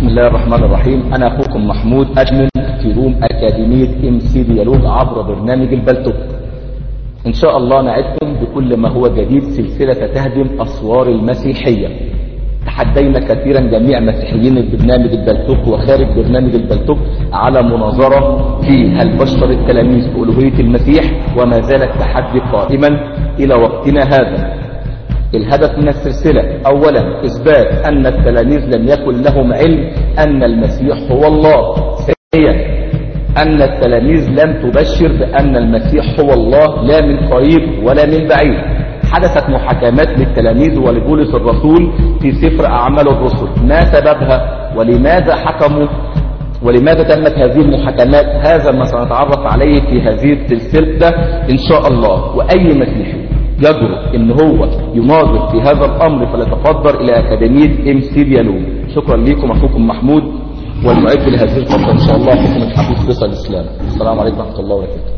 الله الرحمن الرحيم أنا أخوكم محمود أدمن في روم أكاديمية ام سي ديالوج عبر برنامج البلتوك إن شاء الله نعدكم بكل ما هو جديد سلسلة تهدم أسوار المسيحية تحدينا كثيرا جميع مسيحيين البرنامج البلتوك وخارج برنامج البلتوك على مناظرة في هل بشر التلاميذ بألوهية المسيح وما زال التحدي قائما إلى وقتنا هذا الهدف من السلسلة أولا إثبات أن التلاميذ لم يكن لهم علم أن المسيح هو الله ثانيا أن التلاميذ لم تبشر بأن المسيح هو الله لا من قريب ولا من بعيد حدثت محاكمات للتلاميذ ولبولس الرسول في سفر أعمال الرسل ما سببها ولماذا حكموا ولماذا تمت هذه المحاكمات هذا ما سنتعرف عليه في هذه السلسلة إن شاء الله وأي مسيحي يجرؤ ان هو يناظر في هذا الامر فليتفضل الى اكاديميه ام سي ديالوج شكرا لكم اخوكم محمود والمعد لهذه الفتره ان شاء الله اخوكم الحبيب فيصل الاسلام السلام عليكم ورحمه الله وبركاته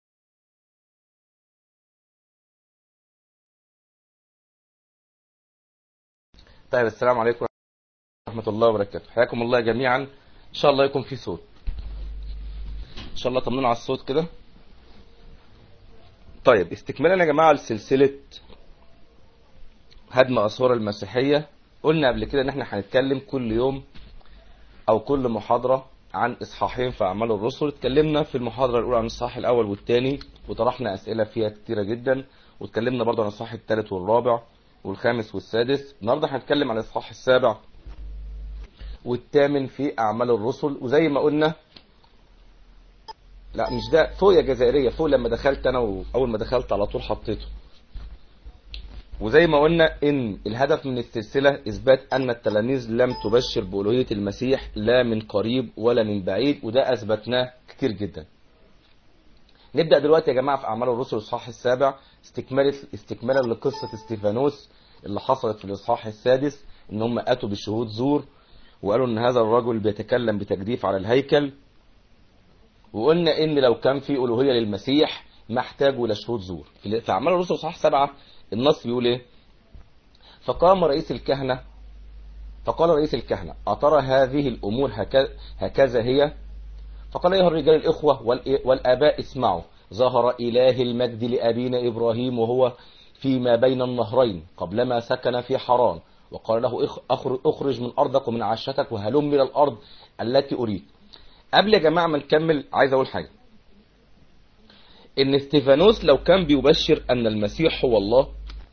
طيب السلام عليكم ورحمه الله وبركاته حياكم الله جميعا ان شاء الله يكون في صوت ان شاء الله طمنوا على الصوت كده طيب استكمالا يا جماعة لسلسلة هدم أسوار المسيحية قلنا قبل كده ان احنا هنتكلم كل يوم او كل محاضرة عن اصحاحين في اعمال الرسل اتكلمنا في المحاضرة الاولى عن الصحاح الاول والثاني وطرحنا اسئلة فيها كتيرة جدا واتكلمنا برضه عن الصحاح الثالث والرابع والخامس والسادس النهارده هنتكلم عن الاصحاح السابع والثامن في اعمال الرسل وزي ما قلنا لا مش ده فوق يا جزائريه فوق لما دخلت انا واول ما دخلت على طول حطيته وزي ما قلنا ان الهدف من السلسله اثبات ان التلاميذ لم تبشر بالوهيه المسيح لا من قريب ولا من بعيد وده اثبتناه كتير جدا نبدا دلوقتي يا جماعه في اعمال الرسل الاصحاح السابع استكمالا استكمالا لقصه استيفانوس اللي حصلت في الاصحاح السادس ان هم اتوا بشهود زور وقالوا ان هذا الرجل بيتكلم بتجديف على الهيكل وقلنا ان لو كان في الوهيه للمسيح ما احتاجوا لشهود زور في اعمال الرسل صح سبعة النص بيقول ايه فقام رئيس الكهنة فقال رئيس الكهنة أترى هذه الأمور هكذا هي فقال أيها الرجال الإخوة والآباء اسمعوا ظهر إله المجد لأبينا إبراهيم وهو فيما بين النهرين قبلما سكن في حران وقال له اخرج من أرضك ومن عشتك وهلم إلى الأرض التي أريد قبل يا جماعة ما نكمل عايز اقول حاجة ان استيفانوس لو كان بيبشر ان المسيح هو الله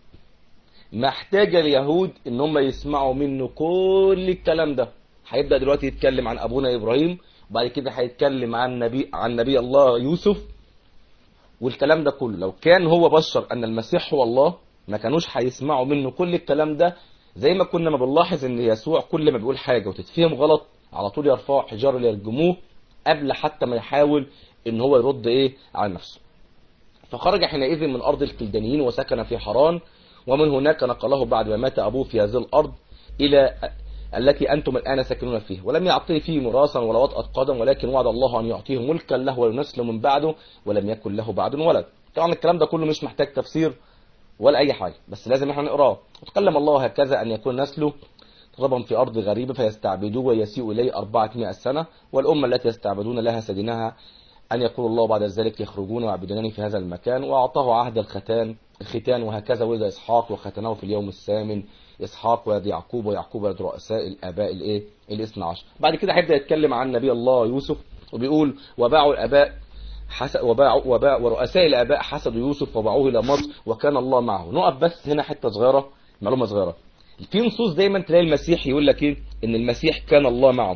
ما احتاج اليهود ان هم يسمعوا منه كل الكلام ده هيبدأ دلوقتي يتكلم عن ابونا ابراهيم وبعد كده هيتكلم عن نبي عن نبي الله يوسف والكلام ده كله لو كان هو بشر ان المسيح هو الله ما كانوش هيسمعوا منه كل الكلام ده زي ما كنا ما بنلاحظ ان يسوع كل ما بيقول حاجة وتتفهم غلط على طول يرفعوا حجار ليرجموه قبل حتى ما يحاول ان هو يرد ايه على نفسه فخرج حينئذ من ارض الكلدانيين وسكن في حران ومن هناك نقله بعد ما مات ابوه في هذه الارض الى التي انتم الان ساكنون فيها ولم يعطيه فيه مراسا ولا وطأة قدم ولكن وعد الله ان يعطيه ملكا له ولنسل من بعده ولم يكن له بعد ولد طبعا الكلام ده كله مش محتاج تفسير ولا اي حاجه بس لازم احنا نقراه وتكلم الله هكذا ان يكون نسله غضبا في أرض غريبة فيستعبدوه ويسيء إليه أربعة سنة والأمة التي يستعبدون لها سدينها أن يقول الله بعد ذلك يخرجون ويعبدونني في هذا المكان وأعطاه عهد الختان الختان وهكذا ولد إسحاق وختنه في اليوم الثامن إسحاق ولد يعقوب ويعقوب ولد رؤساء الآباء الإيه الاثنى عشر بعد كده هيبدأ يتكلم عن نبي الله يوسف وبيقول وباعوا الآباء حسد وباع وباع ورؤساء الآباء حسدوا يوسف وباعوه إلى مصر وكان الله معه نقف بس هنا حتة صغيرة معلومة صغيرة في نصوص دايما تلاقي المسيح يقول لك ايه ان المسيح كان الله معه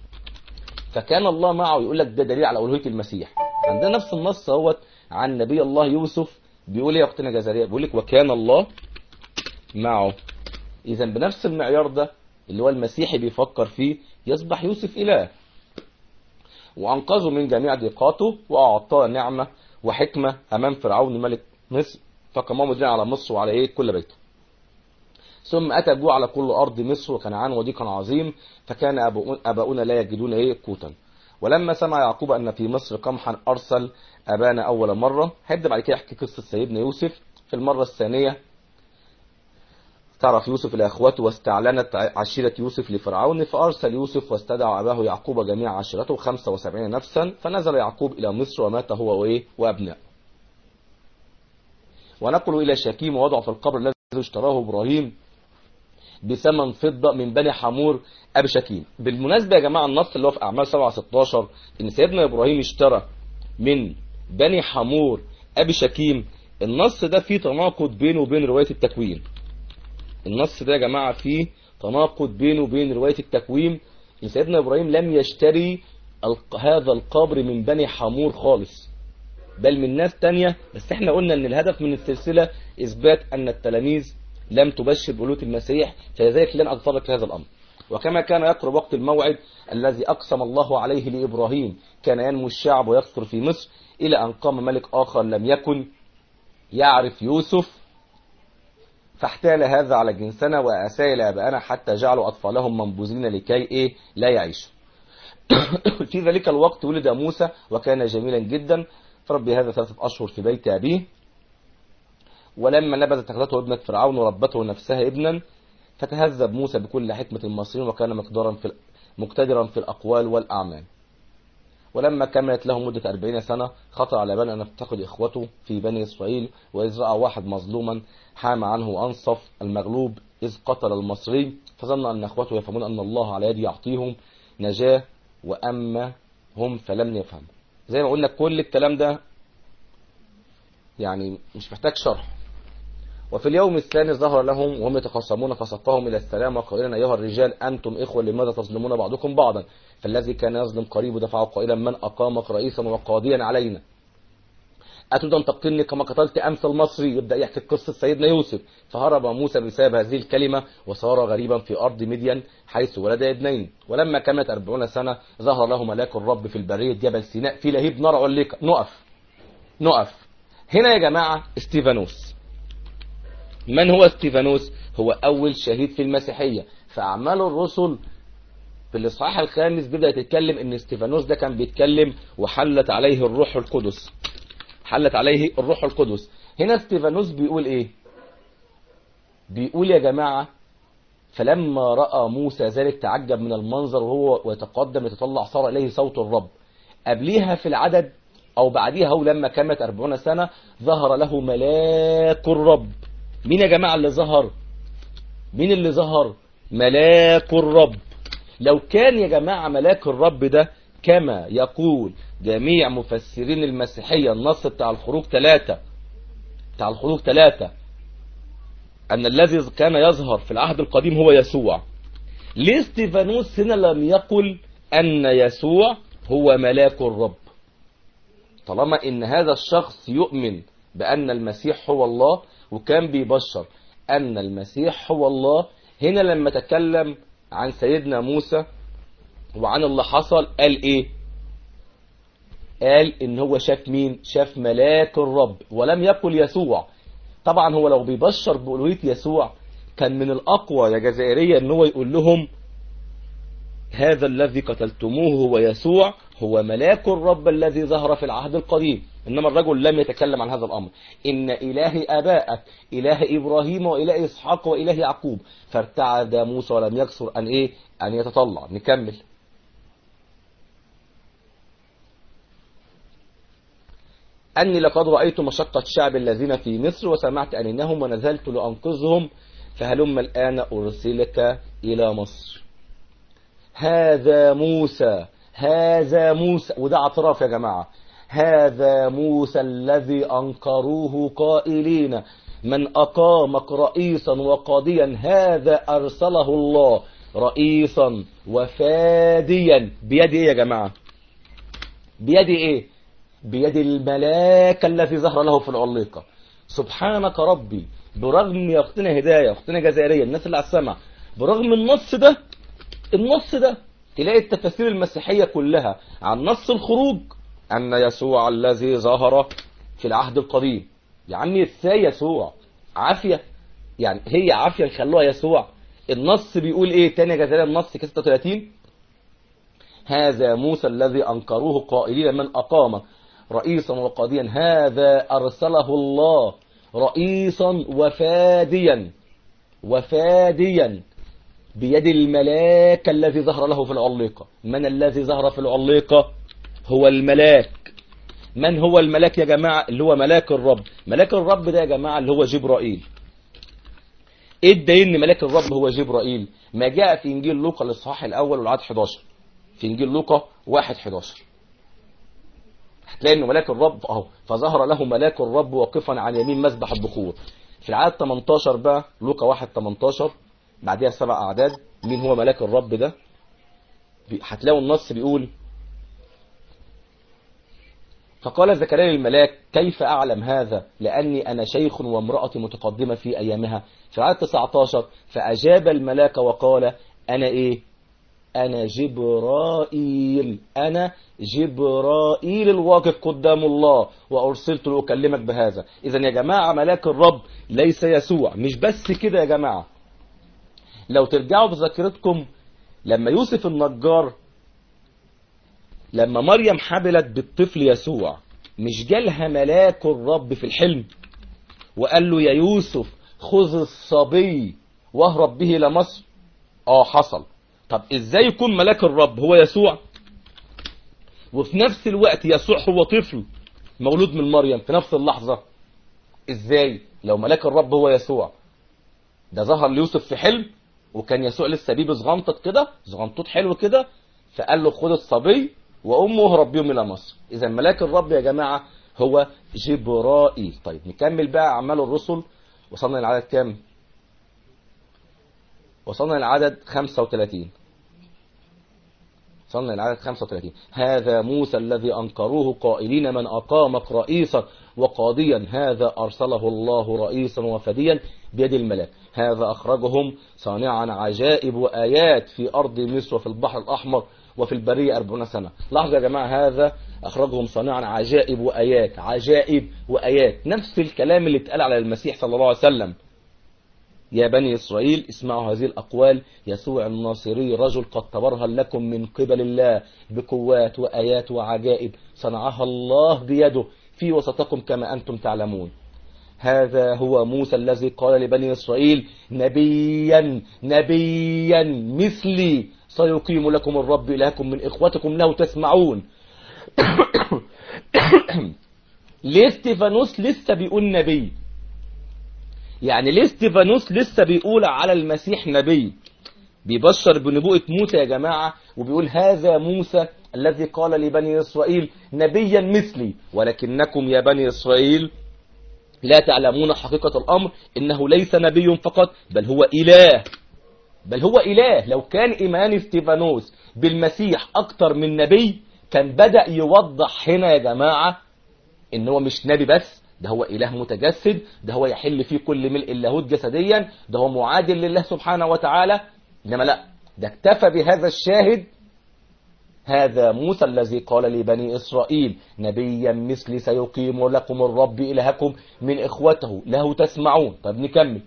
فكان الله معه يقول لك ده دليل على الوهيه المسيح عندنا نفس النص اهوت عن نبي الله يوسف بيقول ايه يا اختنا جزريه بيقول لك وكان الله معه اذا بنفس المعيار ده اللي هو المسيحي بيفكر فيه يصبح يوسف اله وانقذه من جميع ضيقاته واعطاه نعمه وحكمه امام فرعون ملك مصر فقاموا مدير على مصر وعلى ايه كل بيته ثم أتى الجوع على كل أرض مصر وكنعان وضيقا عظيم فكان أباؤنا لا يجدون إيه قوتا ولما سمع يعقوب أن في مصر قمحا أرسل أبانا أول مرة هيبدأ بعد كده يحكي قصة سيدنا يوسف في المرة الثانية تعرف يوسف إلى أخوته واستعلنت عشيرة يوسف لفرعون فأرسل يوسف واستدعى أباه يعقوب جميع عشيرته 75 نفسا فنزل يعقوب إلى مصر ومات هو وإيه وأبناء ونقل إلى شكيم ووضع في القبر الذي اشتراه إبراهيم بثمن فضة من بني حمور أبي شكيم بالمناسبة يا جماعة النص اللي هو في أعمال 7 16 إن سيدنا إبراهيم اشترى من بني حمور أبي شكيم النص ده فيه تناقض بينه وبين رواية التكوين النص ده يا جماعة فيه تناقض بينه وبين رواية التكوين إن سيدنا إبراهيم لم يشتري هذا القبر من بني حمور خالص بل من ناس تانية بس احنا قلنا ان الهدف من السلسلة اثبات ان التلاميذ لم تبشر بألوة المسيح فلذلك لن أتطرق لهذا الأمر وكما كان يقرب وقت الموعد الذي أقسم الله عليه لإبراهيم كان ينمو الشعب ويكثر في مصر إلى أن قام ملك آخر لم يكن يعرف يوسف فاحتال هذا على جنسنا وأسائل أبائنا حتى جعلوا أطفالهم منبوذين لكي إيه لا يعيشوا في ذلك الوقت ولد موسى وكان جميلا جدا فربي هذا ثلاثة أشهر في بيت أبيه ولما نبذت أخذته ابنة فرعون وربته نفسها ابنا فتهذب موسى بكل حكمة المصريين وكان مقدرا في مقتدرا في الأقوال والأعمال ولما كملت له مدة أربعين سنة خطر على بني أن يفتقد إخوته في بني إسرائيل وإذ رأى واحد مظلوما حام عنه وأنصف المغلوب إذ قتل المصري فظن أن إخوته يفهمون أن الله على يد يعطيهم نجاة وأما هم فلم يفهموا زي ما قلنا كل الكلام ده يعني مش محتاج شرح وفي اليوم الثاني ظهر لهم وهم يتخاصمون فسقهم إلى السلام وقائلا أيها الرجال أنتم إخوة لماذا تظلمون بعضكم بعضا فالذي كان يظلم قريب دفعه قائلا من أقامك رئيسا وقاضيا علينا أتريد أن تقتلني كما قتلت أمس المصري يبدأ يحكي قصة سيدنا يوسف فهرب موسى بسبب هذه الكلمة وصار غريبا في أرض مدين حيث ولد ابنين ولما كانت أربعون سنة ظهر له ملاك الرب في البرية جبل سيناء في لهيب نار عليقة نقف نقف هنا يا جماعة استيفانوس من هو استيفانوس هو أول شهيد في المسيحية فأعمال الرسل في الإصحاح الخامس بدأ يتكلم إن استيفانوس ده كان بيتكلم وحلت عليه الروح القدس حلت عليه الروح القدس هنا استيفانوس بيقول إيه بيقول يا جماعة فلما رأى موسى ذلك تعجب من المنظر وهو ويتقدم يتطلع صار إليه صوت الرب قبليها في العدد أو بعديها ولما كانت أربعون سنة ظهر له ملاك الرب مين يا جماعة اللي ظهر مين اللي ظهر ملاك الرب لو كان يا جماعة ملاك الرب ده كما يقول جميع مفسرين المسيحية النص بتاع الخروج ثلاثة بتاع الخروج ثلاثة أن الذي كان يظهر في العهد القديم هو يسوع ليه استيفانوس هنا لم يقل أن يسوع هو ملاك الرب طالما إن هذا الشخص يؤمن بأن المسيح هو الله وكان بيبشر أن المسيح هو الله هنا لما تكلم عن سيدنا موسى وعن اللي حصل قال إيه قال إن هو شاف مين شاف ملاك الرب ولم يقل يسوع طبعا هو لو بيبشر بألوهية يسوع كان من الأقوى يا جزائرية إن هو يقول لهم هذا الذي قتلتموه هو يسوع هو ملاك الرب الذي ظهر في العهد القديم إنما الرجل لم يتكلم عن هذا الأمر إن إله أبائك إله إبراهيم وإله إسحاق وإله يعقوب فارتعد موسى ولم يكسر أن إيه أن يتطلع نكمل أني لقد رأيت مشقة شعب الذين في مصر وسمعت أنينهم ونزلت لأنقذهم فهلم الآن أرسلك إلى مصر هذا موسى هذا موسى وده اعتراف يا جماعة هذا موسى الذي أنكروه قائلين من أقامك رئيسا وقاضيا هذا أرسله الله رئيسا وفاديا بيد إيه يا جماعة بيد إيه بيد الملاك الذي ظهر له في العليقة سبحانك ربي برغم يا اختنا هداية اختنا جزائرية الناس اللي على السمع برغم النص ده النص ده تلاقي التفاسير المسيحية كلها عن نص الخروج أن يسوع الذي ظهر في العهد القديم يا عمي ازاي يسوع عافية يعني هي عافية يخلوها يسوع النص بيقول ايه تاني يا جزائرية النص 36 هذا موسى الذي أنكروه قائلين من أقام رئيسا وقاضيا هذا أرسله الله رئيسا وفاديا وفاديا بيد الملاك الذي ظهر له في العليقة من الذي ظهر في العليقة هو الملاك من هو الملاك يا جماعة اللي هو ملاك الرب ملاك الرب ده يا جماعة اللي هو جبرائيل ايه الدليل ان ملاك الرب هو جبرائيل ما جاء في انجيل لوقا الاصحاح الاول والعدد 11 في انجيل لوقا 1 11 هتلاقي ان ملاك الرب اهو فظهر له ملاك الرب واقفا عن يمين مذبح البخور في العدد 18 بقى لوقا 1 18 بعدها سبع اعداد مين هو ملاك الرب ده هتلاقوا النص بيقول فقال زكريا للملاك كيف أعلم هذا لأني أنا شيخ وامرأتي متقدمة في أيامها في عدد 19 فأجاب الملاك وقال أنا إيه أنا جبرائيل أنا جبرائيل الواقف قدام الله وأرسلت لأكلمك بهذا إذا يا جماعة ملاك الرب ليس يسوع مش بس كده يا جماعة لو ترجعوا بذاكرتكم لما يوسف النجار لما مريم حبلت بالطفل يسوع مش جالها ملاك الرب في الحلم وقال له يا يوسف خذ الصبي واهرب به لمصر اه حصل طب ازاي يكون ملاك الرب هو يسوع وفي نفس الوقت يسوع هو طفل مولود من مريم في نفس اللحظة ازاي لو ملاك الرب هو يسوع ده ظهر ليوسف في حلم وكان يسوع لسه بيبي صغنطط كده صغنطوط حلو كده فقال له خد الصبي وامه اهرب بيهم الى مصر اذا ملاك الرب يا جماعه هو جبرائيل طيب نكمل بقى اعمال الرسل وصلنا للعدد كام وصلنا للعدد 35 وصلنا للعدد 35 هذا موسى الذي أنكروه قائلين من أقامك رئيسا وقاضيا هذا أرسله الله رئيسا وفديا بيد الملاك هذا أخرجهم صانعا عجائب وآيات في أرض مصر وفي البحر الأحمر وفي البرية أربعون سنة لاحظوا يا جماعة هذا أخرجهم صانعا عجائب وآيات عجائب وآيات نفس الكلام اللي اتقال على المسيح صلى الله عليه وسلم يا بني إسرائيل اسمعوا هذه الأقوال يسوع الناصري رجل قد تبرهن لكم من قبل الله بقوات وآيات وعجائب صنعها الله بيده في وسطكم كما أنتم تعلمون هذا هو موسى الذي قال لبني إسرائيل نبيا نبيا مثلي سيقيم لكم الرب إلهكم من إخوتكم له تسمعون ليه استيفانوس لسه بيقول نبي يعني ليه استيفانوس لسه بيقول على المسيح نبي بيبشر بنبوءة موسى يا جماعة وبيقول هذا موسى الذي قال لبني إسرائيل نبيا مثلي ولكنكم يا بني إسرائيل لا تعلمون حقيقة الأمر إنه ليس نبي فقط بل هو إله بل هو إله لو كان إيمان استيفانوس بالمسيح أكتر من نبي كان بدأ يوضح هنا يا جماعة إن هو مش نبي بس ده هو إله متجسد ده هو يحل فيه كل ملء اللاهوت جسديا ده هو معادل لله سبحانه وتعالى إنما لا ده اكتفى بهذا الشاهد هذا موسى الذي قال لبني إسرائيل نبيا مثلي سيقيم لكم الرب إلهكم من إخوته له تسمعون طب نكمل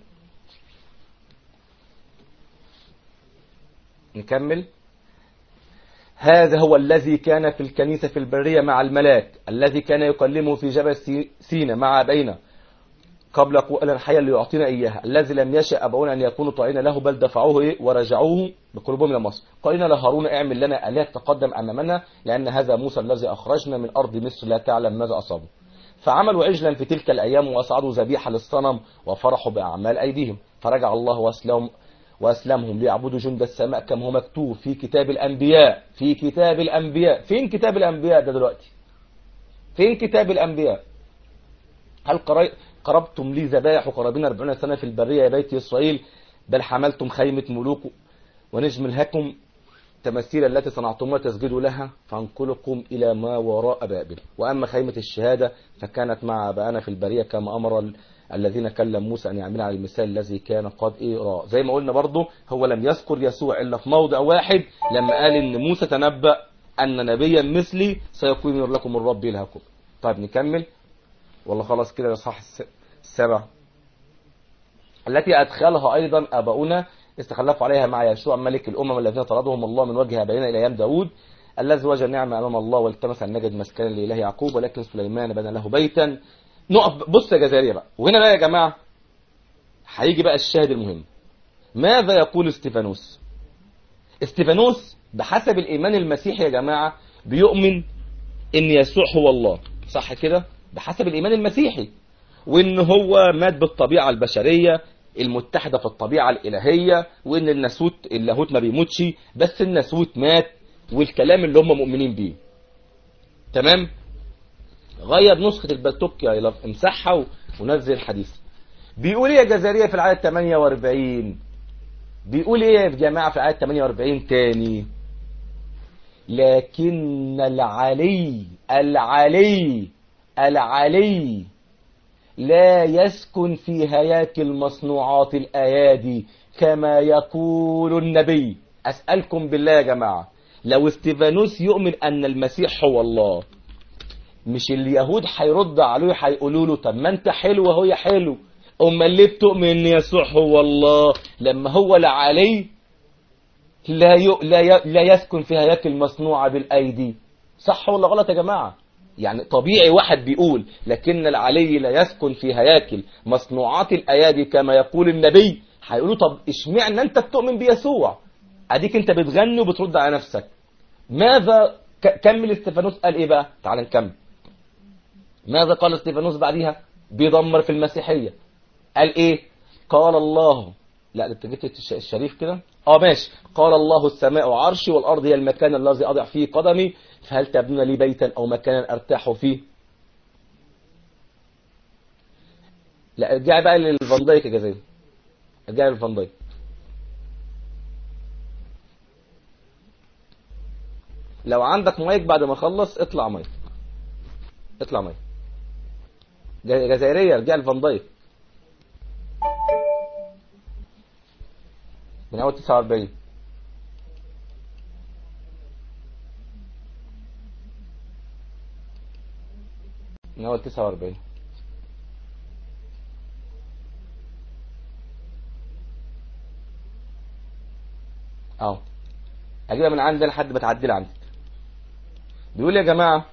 نكمل هذا هو الذي كان في الكنيسة في البرية مع الملاك الذي كان يكلمه في جبل سينا مع أبينا قبل قولا الحياة اللي يعطينا إياها الذي لم يشأ أبونا أن يكونوا طائعين له بل دفعوه إيه ورجعوه بقلوبهم إلى مصر قائلين لهارون اعمل لنا آلهة تقدم أمامنا لأن هذا موسى الذي أخرجنا من أرض مصر لا تعلم ماذا أصابه فعملوا عجلا في تلك الأيام وأصعدوا ذبيحة للصنم وفرحوا بأعمال أيديهم فرجع الله وأسلم وأسلمهم ليعبدوا جند السماء كما هو مكتوب في كتاب الأنبياء في كتاب الأنبياء فين كتاب الأنبياء ده دلوقتي فين كتاب الأنبياء هل قربتم لي ذبائح وقرابين أربعين سنة في البرية يا بيت إسرائيل بل حملتم خيمة ملوك ونجم الهكم تماثيل التي صنعتموها تسجدوا لها فانقلكم إلى ما وراء بابل وأما خيمة الشهادة فكانت مع أبائنا في البرية كما أمر الذين كلم موسى أن يعمل على المثال الذي كان قد إيه رأى زي ما قلنا برضه هو لم يذكر يسوع إلا في موضع واحد لما قال إن موسى تنبأ أن نبيا مثلي سيقيم لكم الرب إلهكم طيب نكمل والله خلاص كده الإصحاح السبع التي أدخلها أيضا أباؤنا استخلفوا عليها مع يشوع ملك الأمم الذين طردهم الله من وجه أبائنا إلى أيام داود الذي وجد نعمة أمام الله والتمس أن نجد مسكنا لإله يعقوب ولكن سليمان بنى له بيتا نقف بص يا جزائرية بقى وهنا بقى يا جماعة هيجي بقى الشاهد المهم ماذا يقول استيفانوس استيفانوس بحسب الإيمان المسيحي يا جماعة بيؤمن إن يسوع هو الله صح كده بحسب الإيمان المسيحي وإن هو مات بالطبيعة البشرية المتحدة في الطبيعة الإلهية وإن الناسوت اللاهوت ما بيموتش بس الناسوت مات والكلام اللي هم مؤمنين بيه تمام غير نسخة البلتوك يا إلاف امسحها ونزل الحديث بيقول ايه يا جزائرية في العدد 48 بيقول ايه يا جماعة في العدد 48 تاني لكن العلي العلي العلي لا يسكن في هياكل مصنوعات الأيادي كما يقول النبي أسألكم بالله يا جماعة لو استيفانوس يؤمن أن المسيح هو الله مش اليهود هيرد عليه هيقولوا له طب ما انت حلو وهو يا حلو امال ليه بتؤمن ان يسوع هو الله لما هو لا علي لا ي... لا, ي... لا يسكن في هياكل مصنوعه بالايدي صح ولا غلط يا جماعه يعني طبيعي واحد بيقول لكن العلي لا يسكن في هياكل مصنوعات الايادي كما يقول النبي هيقولوا طب اشمعنى انت بتؤمن بيسوع اديك انت بتغني وبترد على نفسك ماذا ك... كمل استفانوس قال ايه بقى تعال نكمل ماذا قال استفانوس بعديها بيدمر في المسيحية قال ايه قال الله لا انت جبت الشريف كده اه ماشي قال الله السماء عرشي والارض هي المكان الذي اضع فيه قدمي فهل تبنون لي بيتا او مكانا ارتاح فيه لا ارجعي بقى للفان دايك يا جزائر ارجعي للفان دايك لو عندك مايك بعد ما اخلص اطلع مايك اطلع مايك جزائرية رجع لفان دايك من اول 49 من اول 49 اهو اجيبها من عندي لحد ما تعدي عندك بيقول يا جماعه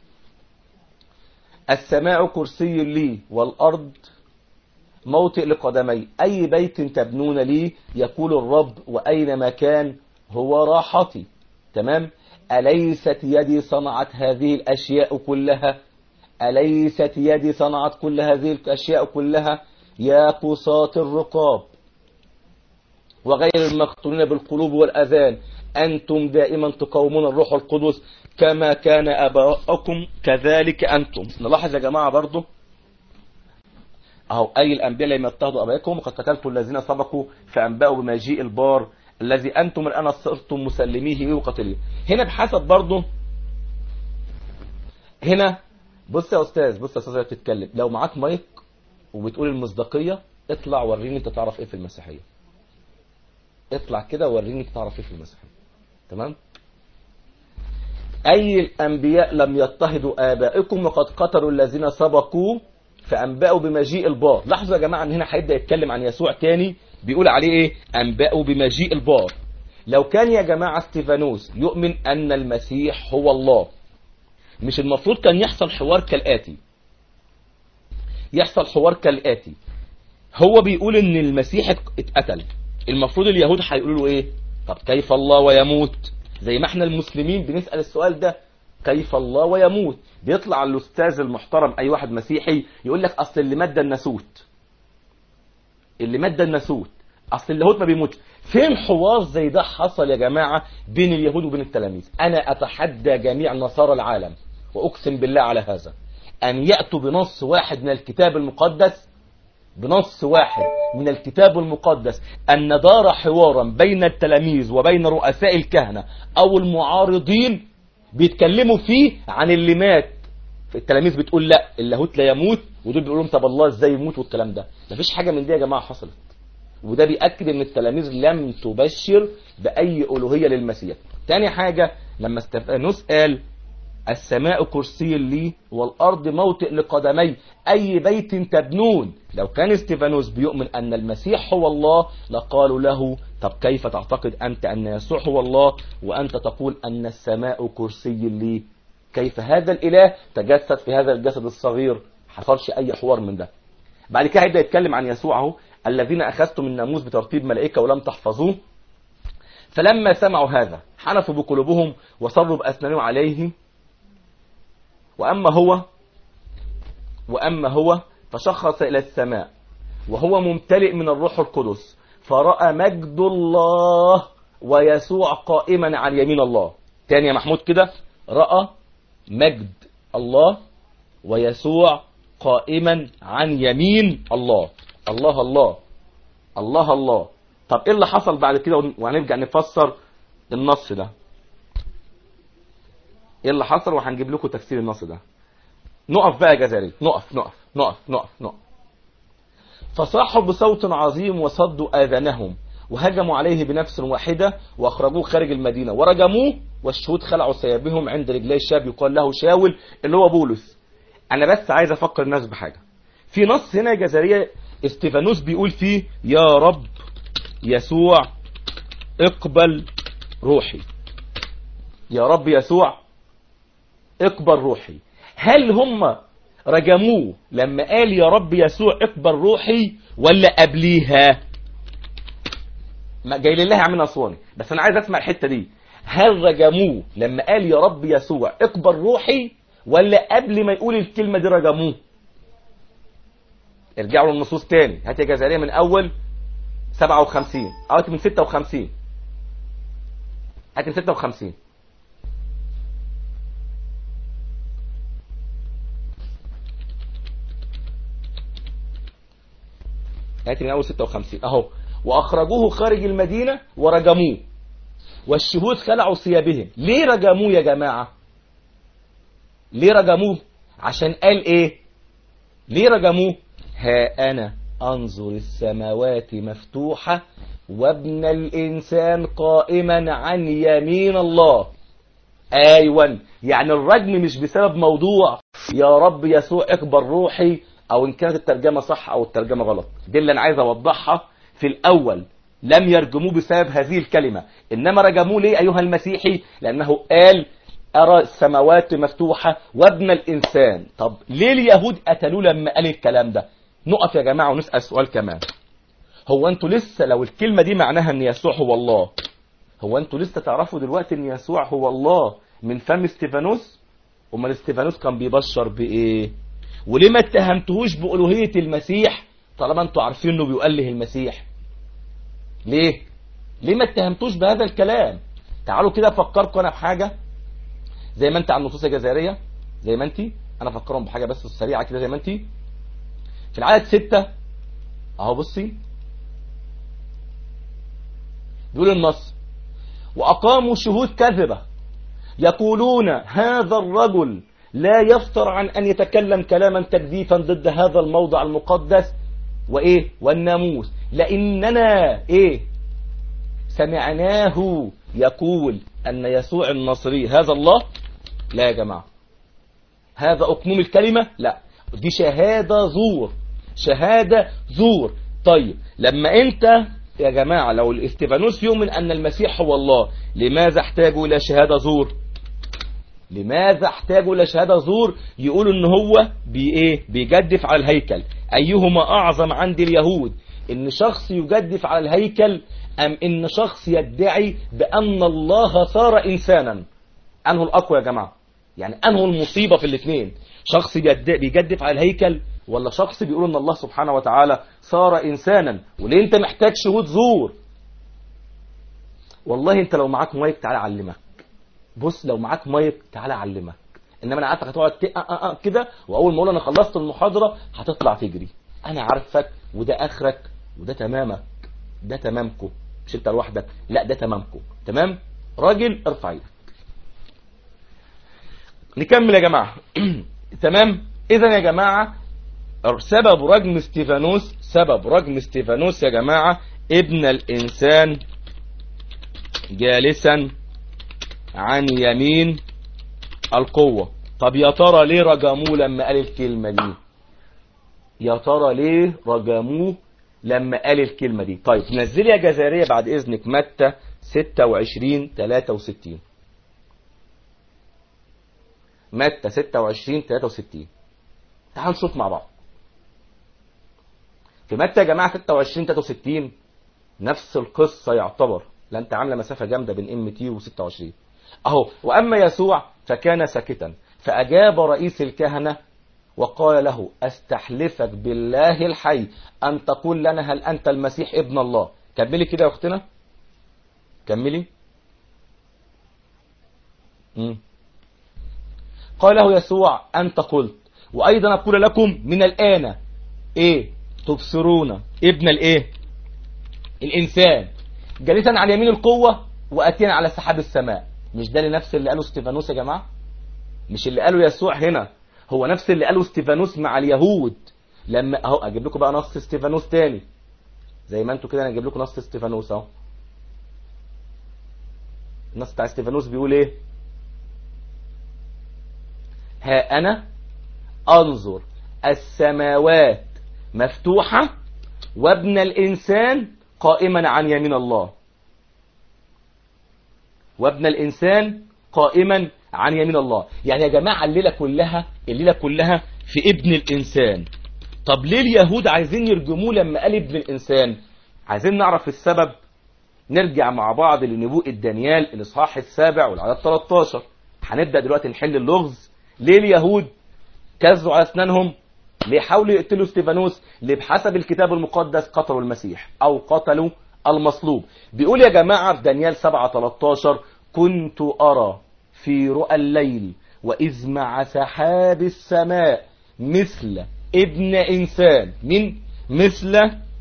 السماء كرسي لي والأرض موطئ لقدمي أي بيت تبنون لي يقول الرب وأينما كان هو راحتي تمام أليست يدي صنعت هذه الأشياء كلها أليست يدي صنعت كل هذه الأشياء كلها يا قصاة الرقاب وغير المختونين بالقلوب والأذان أنتم دائما تقومون الروح القدس كما كان أباؤكم كذلك أنتم نلاحظ يا جماعة برضو أهو أي الأنبياء لم يضطهدوا أبائكم وقد قتلتم الذين سبقوا فأنبأوا بمجيء البار الذي أنتم الآن صرتم مسلميه وقتليه هنا بحسب برضو هنا بص يا أستاذ بص يا أستاذ بتتكلم لو معاك مايك وبتقول المصداقية اطلع وريني انت تعرف ايه في المسيحية اطلع كده وريني انت تعرف ايه في المسيحية تمام أي الأنبياء لم يضطهدوا آبائكم وقد قتلوا الذين سبقوا فأنبأوا بمجيء البار لاحظوا يا جماعة أن هنا هيبدأ يتكلم عن يسوع تاني بيقول عليه إيه أنبأوا بمجيء البار لو كان يا جماعة استيفانوس يؤمن أن المسيح هو الله مش المفروض كان يحصل حوار كالآتي يحصل حوار كالآتي هو بيقول ان المسيح اتقتل المفروض اليهود هيقولوا له ايه طب كيف الله ويموت زي ما احنا المسلمين بنسأل السؤال ده كيف الله ويموت بيطلع الاستاذ المحترم اي واحد مسيحي يقول لك اصل اللي مد الناسوت اللي مد الناسوت اصل اللاهوت ما بيموتش فين حوار زي ده حصل يا جماعة بين اليهود وبين التلاميذ انا اتحدى جميع نصارى العالم واقسم بالله على هذا ان يأتوا بنص واحد من الكتاب المقدس بنص واحد من الكتاب المقدس أن دار حوارا بين التلاميذ وبين رؤساء الكهنة أو المعارضين بيتكلموا فيه عن اللي مات التلاميذ بتقول لا اللاهوت لا يموت ودول بيقولوا لهم طب الله ازاي يموت والكلام ده مفيش حاجة من دي يا جماعة حصلت وده بيأكد ان التلاميذ لم تبشر بأي ألوهية للمسيح تاني حاجة لما استفانوس قال السماء كرسي لي والأرض موطئ لقدمي أي بيت تبنون لو كان استيفانوس بيؤمن أن المسيح هو الله لقالوا له طب كيف تعتقد أنت أن يسوع هو الله وأنت تقول أن السماء كرسي لي كيف هذا الإله تجسد في هذا الجسد الصغير حصلش أي حوار من ده بعد كده هيبدأ يتكلم عن يسوع اهو الذين أخذتم الناموس بترتيب ملائكة ولم تحفظوه فلما سمعوا هذا حنفوا بقلوبهم وصروا بأسنانهم عليه وأما هو وأما هو فشخص إلى السماء وهو ممتلئ من الروح القدس فرأى مجد الله ويسوع قائما عن يمين الله تاني يا محمود كده رأى مجد الله ويسوع قائما عن يمين الله الله الله الله الله طب ايه اللي حصل بعد كده وهنرجع نفسر النص ده ايه اللي حصل وهنجيب لكم تفسير النص ده نقف بقى يا جزائري نقف نقف نقف نقف نقف فصاحوا بصوت عظيم وصدوا آذانهم وهجموا عليه بنفس واحدة وأخرجوه خارج المدينة ورجموه والشهود خلعوا ثيابهم عند رجلي الشاب يقال له شاول اللي هو بولس أنا بس عايز أفكر الناس بحاجة في نص هنا يا جزائرية استيفانوس بيقول فيه يا رب يسوع اقبل روحي يا رب يسوع اقبل روحي هل هم رجموه لما قال يا رب يسوع اقبل روحي ولا قبليها ما جاي لله يا عم نصواني بس انا عايز اسمع الحته دي هل رجموه لما قال يا رب يسوع اقبل روحي ولا قبل ما يقول الكلمه دي رجموه ارجعوا للنصوص تاني هات يا جزائريه من اول 57 او من 56 هات من 56 هات من اول 56 اهو واخرجوه خارج المدينه ورجموه والشهود خلعوا ثيابهم ليه رجموه يا جماعه ليه رجموه عشان قال ايه ليه رجموه ها انا انظر السماوات مفتوحه وابن الانسان قائما عن يمين الله ايوه يعني الرجم مش بسبب موضوع يا رب يسوع اكبر روحي او ان كانت الترجمه صح او الترجمه غلط دي اللي انا عايز اوضحها في الاول لم يرجموه بسبب هذه الكلمه انما رجموه ليه ايها المسيحي لانه قال ارى السماوات مفتوحه وابن الانسان طب ليه اليهود قتلوه لما قال الكلام ده نقف يا جماعه ونسال سؤال كمان هو انتوا لسه لو الكلمه دي معناها ان يسوع هو الله هو انتوا لسه تعرفوا دلوقتي ان يسوع هو الله من فم استيفانوس امال استيفانوس كان بيبشر بايه وليه ما اتهمتهوش بألوهية المسيح طالما انتوا عارفين انه بيؤله المسيح ليه ليه ما اتهمتوش بهذا الكلام تعالوا كده افكركم انا بحاجة زي ما انت على النصوص الجزائرية زي ما انت انا افكرهم بحاجة بس سريعة كده زي ما انت في العدد ستة اهو بصي بيقول النص واقاموا شهود كذبة يقولون هذا الرجل لا يفتر عن أن يتكلم كلاما تكذيفا ضد هذا الموضع المقدس وإيه والناموس لأننا إيه سمعناه يقول أن يسوع النصري هذا الله لا يا جماعة هذا أقنوم الكلمة لا دي شهادة زور شهادة زور طيب لما أنت يا جماعة لو الاستفانوس يؤمن أن المسيح هو الله لماذا احتاجوا إلى شهادة زور لماذا احتاجوا إلى شهادة زور يقولوا ان هو بي ايه بيجدف على الهيكل ايهما اعظم عند اليهود ان شخص يجدف على الهيكل ام ان شخص يدعي بان الله صار انسانا انه الاقوى يا جماعة يعني انه المصيبة في الاثنين شخص بيجدف على الهيكل ولا شخص بيقول ان الله سبحانه وتعالى صار انسانا وليه انت محتاج شهود زور والله انت لو معاك مايك تعالى اعلمك بص لو معاك مايك تعالى اعلمك انما انا عارفك هتقعد كده واول ما اقول انا خلصت المحاضره هتطلع تجري انا عارفك وده اخرك وده تمامك ده تمامكم مش انت لوحدك لا ده تمامكم تمام راجل ارفع ايدك نكمل يا جماعه تمام اذا يا جماعه سبب رجم استيفانوس سبب رجم استيفانوس يا جماعه ابن الانسان جالسا عن يمين القوة طب يا ترى ليه رجموه لما قال الكلمة دي يا ترى ليه رجموه لما قال الكلمة دي طيب نزلي يا جزائرية بعد اذنك متى 26 63 متى 26 63 تعالوا نشوف مع بعض في متى يا جماعه 26 63 نفس القصه يعتبر لا انت عامله مسافه جامده بين ام تي و26 اهو واما يسوع فكان ساكتا فاجاب رئيس الكهنه وقال له استحلفك بالله الحي ان تقول لنا هل انت المسيح ابن الله كملي كده يا اختنا كملي مم. قال له يسوع انت قلت وايضا اقول لكم من الان ايه تبصرون ابن الايه الانسان جالسا على يمين القوه واتينا على سحاب السماء مش ده نفس اللي قاله استيفانوس يا جماعه مش اللي قاله يسوع هنا هو نفس اللي قاله استيفانوس مع اليهود لما اهو اجيب لكم بقى نص استيفانوس تاني زي ما انتوا كده انا اجيب لكم نص استيفانوس اهو النص بتاع استيفانوس بيقول ايه ها انا انظر السماوات مفتوحة وابن الانسان قائما عن يمين الله وابن الانسان قائما عن يمين الله يعني يا جماعة الليلة كلها الليلة كلها في ابن الانسان طب ليه اليهود عايزين يرجموه لما قال ابن الانسان عايزين نعرف السبب نرجع مع بعض لنبوءة دانيال الاصحاح السابع والعدد 13 هنبدأ دلوقتي نحل اللغز ليه اليهود كزوا على اسنانهم ليه حاولوا يقتلوا استيفانوس ليه بحسب الكتاب المقدس قتلوا المسيح او قتلوا المصلوب بيقول يا جماعة في دانيال 7 13 كنت ارى في رؤى الليل واذ مع سحاب السماء مثل ابن انسان من مثل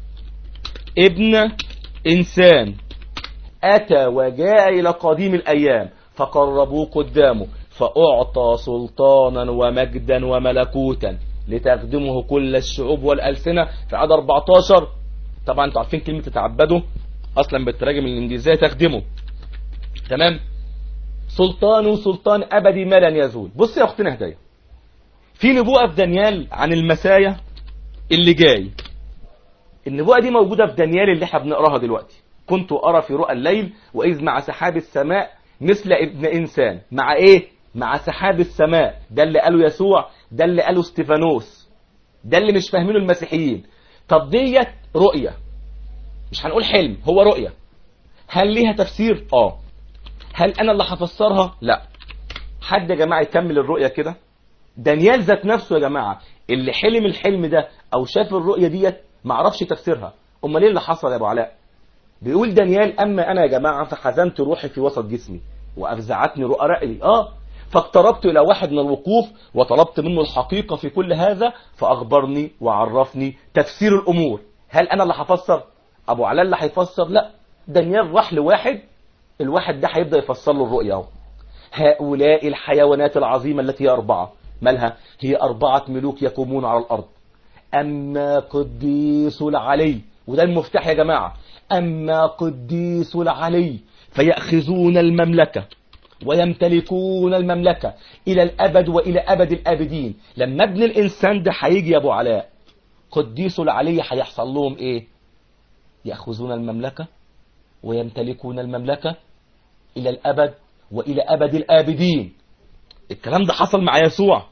ابن انسان اتى وجاء الى قديم الايام فقربوه قدامه فأعطى سلطانا ومجدا وملكوتا لتخدمه كل الشعوب والألسنة في عدد 14 طبعا انتوا عارفين كلمة تتعبدوا أصلا بالتراجم الإنجليزية تخدمه تمام سلطان سلطان أبدي ما لن يزول بص يا أختنا هدايا في نبوءة في دانيال عن المسايا اللي جاي النبوءة دي موجودة في دانيال اللي احنا بنقراها دلوقتي كنت أرى في رؤى الليل وإذ مع سحاب السماء مثل ابن إنسان مع إيه مع سحاب السماء ده اللي قاله يسوع ده اللي قاله استيفانوس ده اللي مش فاهمينه المسيحيين طب ديت رؤية مش هنقول حلم هو رؤية هل ليها تفسير اه هل انا اللي هفسرها لا حد يا جماعة يكمل الرؤية كده دانيال ذات نفسه يا جماعة اللي حلم الحلم ده او شاف الرؤية ديت معرفش تفسيرها امال ايه اللي حصل يا ابو علاء بيقول دانيال اما انا يا جماعة فحزنت روحي في وسط جسمي وافزعتني رؤى رأيي اه فاقتربت إلى واحد من الوقوف وطلبت منه الحقيقة في كل هذا فأخبرني وعرفني تفسير الأمور هل أنا اللي هفسر أبو علاء اللي هيفسر لا دانيال راح لواحد الواحد ده هيبدأ يفسر له الرؤيا اهو هؤلاء الحيوانات العظيمة التي هي أربعة مالها هي أربعة ملوك يقومون على الأرض أما قديس العلي وده المفتاح يا جماعة أما قديس العلي فيأخذون المملكة ويمتلكون المملكة إلى الأبد وإلى أبد الآبدين لما ابن الإنسان ده هيجي يا أبو علاء قديس العلي هيحصل لهم إيه يأخذون المملكة ويمتلكون المملكة إلى الأبد وإلى أبد الآبدين الكلام ده حصل مع يسوع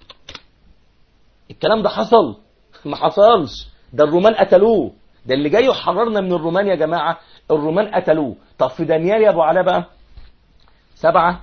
الكلام ده حصل ما حصلش ده الرومان قتلوه ده اللي جاي يحررنا من الرومان يا جماعة الرومان قتلوه طب في دانيال يا أبو علاء بقى سبعة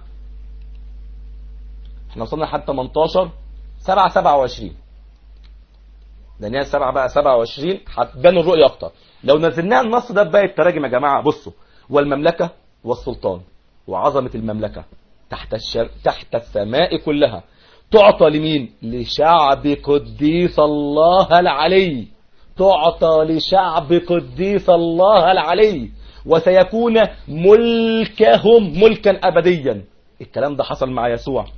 احنا وصلنا لحد 18 سبعة سبعة وعشرين دانيال سبعة بقى سبعة وعشرين هتبان الرؤية أكتر لو نزلناها النص ده بقى التراجم يا جماعة بصوا والمملكة والسلطان وعظمة المملكة تحت الشر... تحت السماء كلها تعطى لمين لشعب قديس الله العلي تعطى لشعب قديس الله العلي وسيكون ملكهم ملكا أبديا الكلام ده حصل مع يسوع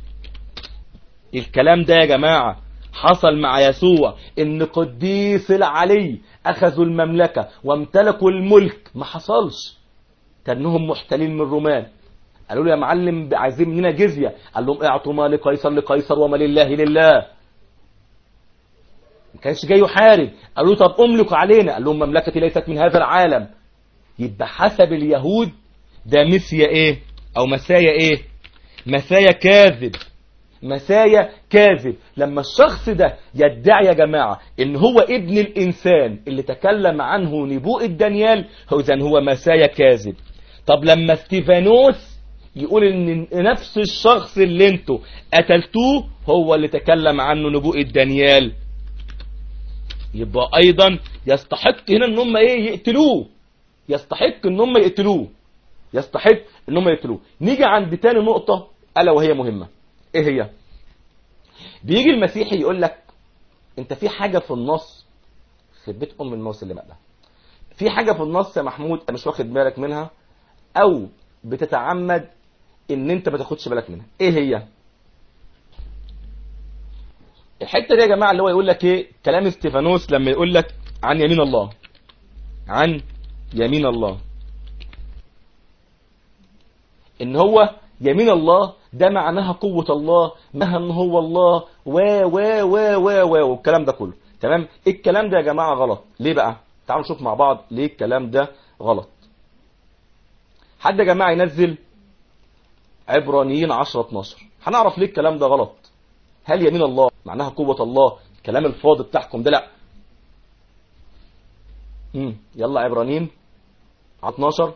الكلام ده يا جماعة حصل مع يسوع ان قديس العلي اخذوا المملكة وامتلكوا الملك ما حصلش كانهم محتلين من الرومان قالوا له يا معلم عايزين مننا جزية قال لهم اعطوا ما لقيصر لقيصر وما لله لله ما كانش جاي يحارب قالوا له طب املك علينا قال لهم مملكتي ليست من هذا العالم يبقى حسب اليهود ده مسيا ايه او مسايا ايه مسايا كاذب مسايا كاذب لما الشخص ده يدعي يا جماعة ان هو ابن الانسان اللي تكلم عنه نبوء دانيال هو اذا هو مسايا كاذب طب لما ستيفانوس يقول ان نفس الشخص اللي انتوا قتلتوه هو اللي تكلم عنه نبوء دانيال يبقى ايضا يستحق هنا ان هم ايه يقتلوه يستحق ان هم يقتلوه يستحق ان هم يقتلوه نيجي عند تاني نقطة الا وهي مهمة ايه هي بيجي المسيحي يقول لك انت في حاجة في النص في بيت ام الموس اللي مقلة في حاجة في النص يا محمود انت مش واخد بالك منها او بتتعمد ان انت ما تاخدش بالك منها ايه هي الحته دي يا جماعه اللي هو يقول لك ايه كلام استيفانوس لما يقول لك عن يمين الله عن يمين الله ان هو يمين الله ده معناها قوة الله معناها ان هو الله و و و و و والكلام ده كله تمام الكلام ده يا جماعة غلط ليه بقى تعالوا نشوف مع بعض ليه الكلام ده غلط حد يا جماعة ينزل عبرانيين 10 12 هنعرف ليه الكلام ده غلط هل يمين الله معناها قوة الله الكلام الفاضي بتاعكم ده لا امم يلا عبرانيين 12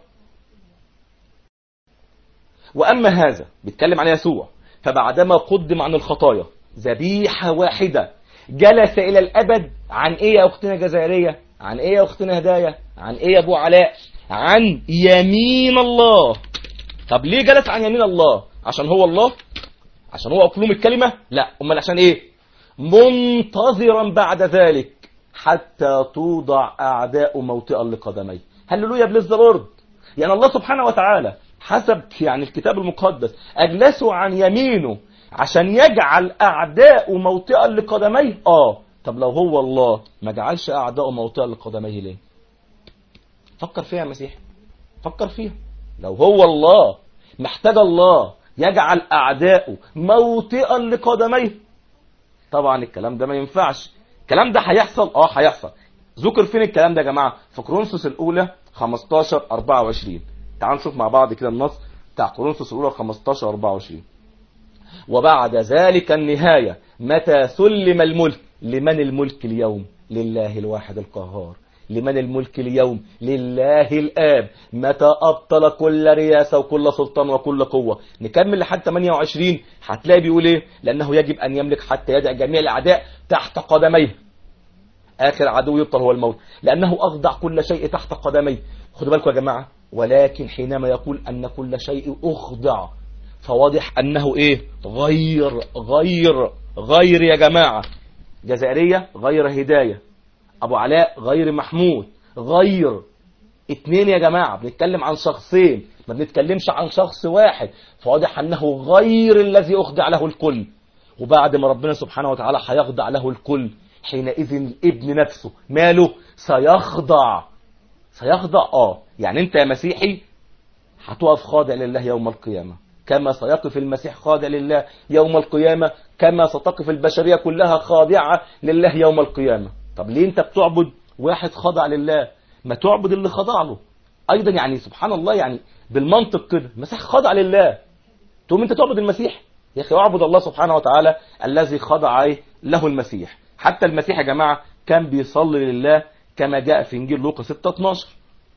واما هذا بيتكلم عن يسوع فبعدما قدم عن الخطايا ذبيحة واحدة جلس الى الابد عن ايه يا اختنا جزائرية عن ايه يا اختنا هداية عن ايه يا ابو علاء عن يمين الله طب ليه جلس عن يمين الله عشان هو الله عشان هو اقلوم الكلمة لا امال عشان ايه منتظرا بعد ذلك حتى توضع اعداء موطئا لقدميه هللويا بليز ذا لورد يعني الله سبحانه وتعالى حسب يعني الكتاب المقدس اجلسوا عن يمينه عشان يجعل اعداء موطئا لقدميه اه طب لو هو الله ما جعلش اعداء موطئا لقدميه ليه فكر فيها يا مسيح فكر فيها لو هو الله محتاج الله يجعل اعدائه موطئا لقدميه طبعا الكلام ده ما ينفعش الكلام ده هيحصل اه هيحصل ذكر فين الكلام ده يا جماعه في كورنثوس الاولى 15 24 تعالوا نشوف مع بعض كده النص بتاع كورنثوس الاولى 15 24 وبعد ذلك النهايه متى سلم الملك لمن الملك اليوم لله الواحد القهار لمن الملك اليوم لله الآب متى أبطل كل رياسة وكل سلطان وكل قوة نكمل لحد 28 هتلاقي بيقول إيه لأنه يجب أن يملك حتى يدع جميع الأعداء تحت قدميه آخر عدو يبطل هو الموت لأنه أخضع كل شيء تحت قدميه خدوا بالكم يا جماعة ولكن حينما يقول أن كل شيء أخضع فواضح أنه إيه غير غير غير يا جماعة جزائرية غير هداية ابو علاء غير محمود غير اتنين يا جماعة بنتكلم عن شخصين ما بنتكلمش عن شخص واحد فواضح انه غير الذي اخضع له الكل وبعد ما ربنا سبحانه وتعالى هيخضع له الكل حينئذ الابن نفسه ماله سيخضع سيخضع اه يعني انت يا مسيحي هتقف خاضع لله يوم القيامة كما سيقف المسيح خاضع لله يوم القيامة كما ستقف البشرية كلها خاضعة لله يوم القيامة طب ليه انت بتعبد واحد خضع لله ما تعبد اللي خضع له ايضا يعني سبحان الله يعني بالمنطق كده المسيح خضع لله تقوم انت تعبد المسيح يا اخي اعبد الله سبحانه وتعالى الذي خضع له المسيح حتى المسيح يا جماعة كان بيصلي لله كما جاء في انجيل لوقا 6 12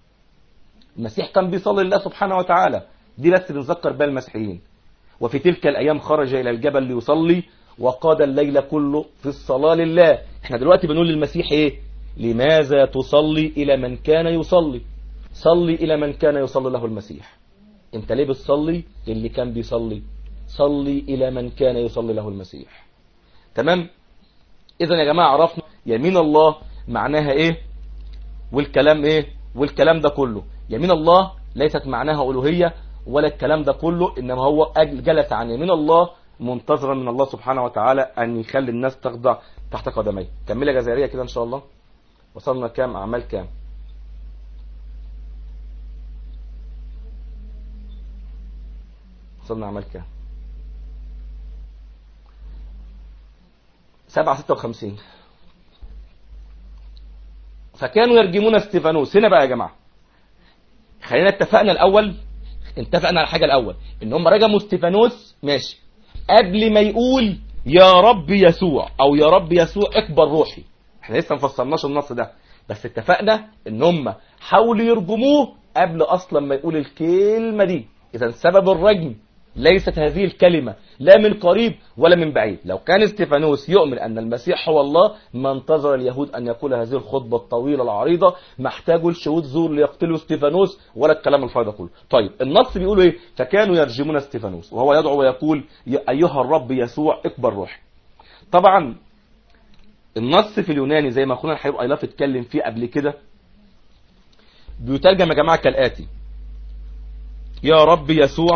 المسيح كان بيصلي لله سبحانه وتعالى دي بس بنذكر بها المسيحيين وفي تلك الايام خرج الى الجبل ليصلي وقاد الليل كله في الصلاة لله احنا دلوقتي بنقول للمسيح ايه لماذا تصلي الى من كان يصلي صلي الى من كان يصلي له المسيح انت ليه بتصلي اللي كان بيصلي صلي الى من كان يصلي له المسيح تمام اذا يا جماعة عرفنا يمين الله معناها ايه والكلام ايه والكلام ده كله يمين الله ليست معناها ألوهية ولا الكلام ده كله إنما هو جلس عن يمين الله منتظرا من الله سبحانه وتعالى أن يخلي الناس تخضع تحت قدميه كملة جزائرية كده إن شاء الله وصلنا كام أعمال كام وصلنا أعمال كام سبعة ستة وخمسين فكانوا يرجمون استيفانوس هنا بقى يا جماعة خلينا اتفقنا الأول اتفقنا على الحاجة الأول إن هم رجموا استيفانوس ماشي قبل ما يقول يا رب يسوع او يا رب يسوع اكبر روحي احنا لسه ما فسرناش النص ده بس اتفقنا ان هم حاولوا يرجموه قبل اصلا ما يقول الكلمه دي اذا سبب الرجم ليست هذه الكلمة لا من قريب ولا من بعيد لو كان استيفانوس يؤمن أن المسيح هو الله ما انتظر اليهود أن يقول هذه الخطبة الطويلة العريضة ما احتاجوا الشهود زور ليقتلوا استيفانوس ولا الكلام الفاضي كله طيب النص بيقول ايه فكانوا يرجمون استيفانوس وهو يدعو ويقول يا أيها الرب يسوع اكبر روحي طبعا النص في اليوناني زي ما اخونا الحبيب ايلاف اتكلم فيه قبل كده بيترجم يا جماعه كالاتي يا رب يسوع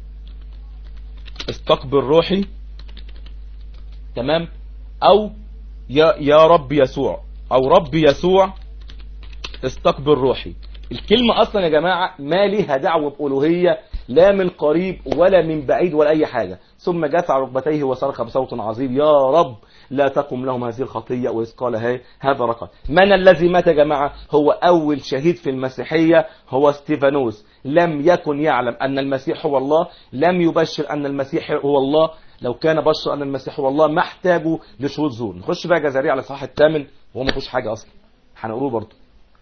استقبل روحي تمام او يا يا رب يسوع او رب يسوع استقبل روحي الكلمة اصلا يا جماعة ما ليها دعوة بألوهية لا من قريب ولا من بعيد ولا اي حاجة ثم جاث على ركبتيه وصرخ بصوت عظيم يا رب لا تقم لهم هذه الخطية وإذ قال هي هذا رقم من الذي مات يا جماعة هو أول شهيد في المسيحية هو ستيفانوس لم يكن يعلم أن المسيح هو الله لم يبشر أن المسيح هو الله لو كان بشر أن المسيح هو الله ما احتاجوا لشهود زور نخش بقى جزارية على الصحاح الثامن وهو ما فيهوش حاجة أصلا هنقروه برضه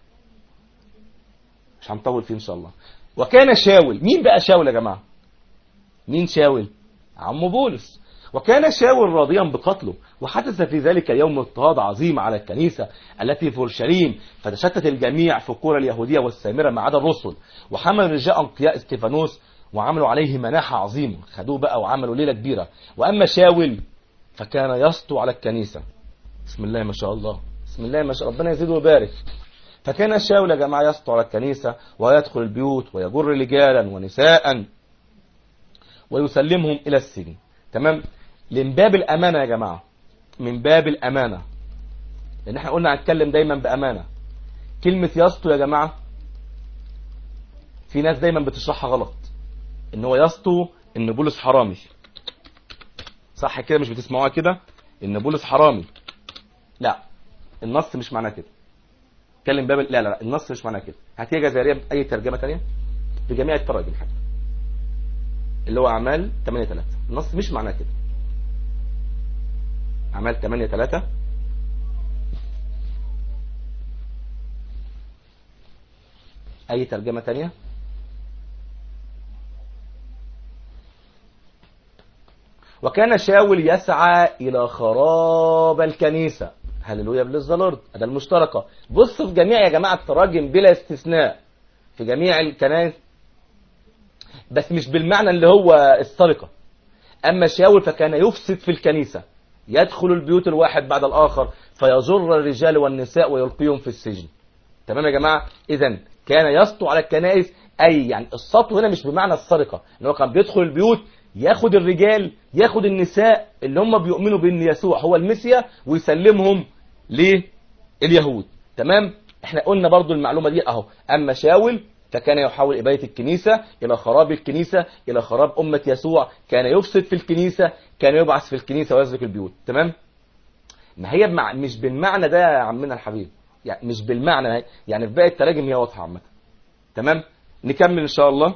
مش هنطول فيه إن شاء الله وكان شاول مين بقى شاول يا جماعة مين شاول عم بولس وكان شاول راضيا بقتله وحدث في ذلك يوم اضطهاد عظيم على الكنيسة التي في اورشليم فتشتت الجميع في القرى اليهودية والسامرة ما عدا الرسل وحمل رجاء انقياء استيفانوس وعملوا عليه مناحة عظيمة خدوه بقى وعملوا ليلة كبيرة وأما شاول فكان يسطو على الكنيسة بسم الله ما شاء الله بسم الله ما شاء ربنا يزيد ويبارك فكان شاول يا جماعة يسطو على الكنيسة ويدخل البيوت ويجر رجالا ونساء ويسلمهم إلى السجن تمام من باب الأمانة يا جماعة من باب الأمانة لأن احنا قلنا هنتكلم دايما بأمانة كلمة يسطو يا جماعة في ناس دايما بتشرحها غلط ان هو يسطو ان بولس حرامي صح كده مش بتسمعوها كده ان بولس حرامي لا النص مش معناه كده اتكلم باب لا لا لا النص مش معناه كده هاتيها جزائريه باي ترجمه ثانيه بجميع التراجم حتى اللي هو اعمال 8 3 النص مش معناه كده اعمال 8 3 اي ترجمه ثانيه وكان شاول يسعى إلى خراب الكنيسة هللويا بلز لورد ده المشتركة بص في جميع يا جماعة التراجم بلا استثناء في جميع الكنائس بس مش بالمعنى اللي هو السرقة أما شاول فكان يفسد في الكنيسة يدخل البيوت الواحد بعد الآخر فيجر الرجال والنساء ويلقيهم في السجن تمام يا جماعة إذا كان يسطو على الكنائس أي يعني السطو هنا مش بمعنى السرقة إن هو كان بيدخل البيوت ياخد الرجال ياخد النساء اللي هم بيؤمنوا بان يسوع هو المسيا ويسلمهم لليهود تمام احنا قلنا برضو المعلومة دي اهو اما شاول فكان يحاول إباية الكنيسة إلى خراب الكنيسة إلى خراب أمة يسوع كان يفسد في الكنيسة كان يبعث في الكنيسة ويسلك البيوت تمام ما هي بمع... مش بالمعنى ده يا عمنا الحبيب يعني مش بالمعنى يعني في باقي التراجم هي واضحة عامة تمام نكمل إن شاء الله